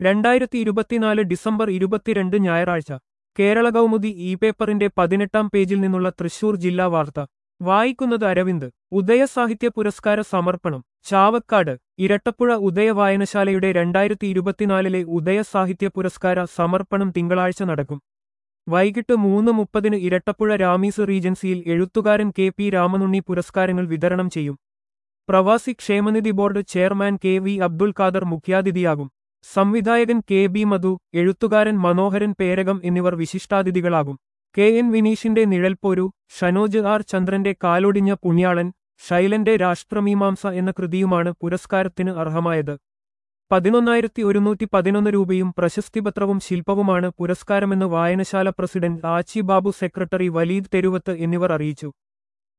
രണ്ടായിരത്തി ഇരുപത്തിനാല് ഡിസംബർ ഇരുപത്തിരണ്ട് ഞായറാഴ്ച കേരള കൗമുദി ഇ പേപ്പറിന്റെ പതിനെട്ടാം പേജിൽ നിന്നുള്ള തൃശൂർ ജില്ലാ വാർത്ത വായിക്കുന്നത് അരവിന്ദ് ഉദയ സാഹിത്യ പുരസ്കാര സമർപ്പണം ചാവക്കാട് ഇരട്ടപ്പുഴ ഉദയ വായനശാലയുടെ രണ്ടായിരത്തി ഇരുപത്തിനാലിലെ ഉദയ സാഹിത്യ പുരസ്കാര സമർപ്പണം തിങ്കളാഴ്ച നടക്കും വൈകിട്ട് മൂന്ന് മുപ്പതിന് ഇരട്ടപ്പുഴ രാമീസ് റീജൻസിയിൽ എഴുത്തുകാരൻ കെ പി രാമനുണ്ണി പുരസ്കാരങ്ങൾ വിതരണം ചെയ്യും പ്രവാസി ക്ഷേമനിധി board chairman K V Abdul Khader മുഖ്യാതിഥിയാകും സംവിധായകൻ കെ ബി മധു എഴുത്തുകാരൻ മനോഹരൻ പേരകം എന്നിവർ വിശിഷ്ടാതിഥികളാകും കെ എൻ വിനീഷിന്റെ നിഴൽപ്പോരു ഷനോജ് ആർ ചന്ദ്രന്റെ കാലൊടിഞ്ഞ പുണ്യാളൻ ശൈലന്റെ രാഷ്ട്രമീമാംസ എന്ന കൃതിയുമാണ് പുരസ്കാരത്തിന് അർഹമായത് പതിനൊന്നായിരത്തി ഒരുന്നൂറ്റി പതിനൊന്ന് രൂപയും പ്രശസ്തിപത്രവും ശില്പവുമാണ് പുരസ്കാരമെന്ന് വായനശാല പ്രസിഡന്റ് ആച്ചി ബാബു സെക്രട്ടറി വലീദ് തെരുവത്ത് എന്നിവർ അറിയിച്ചു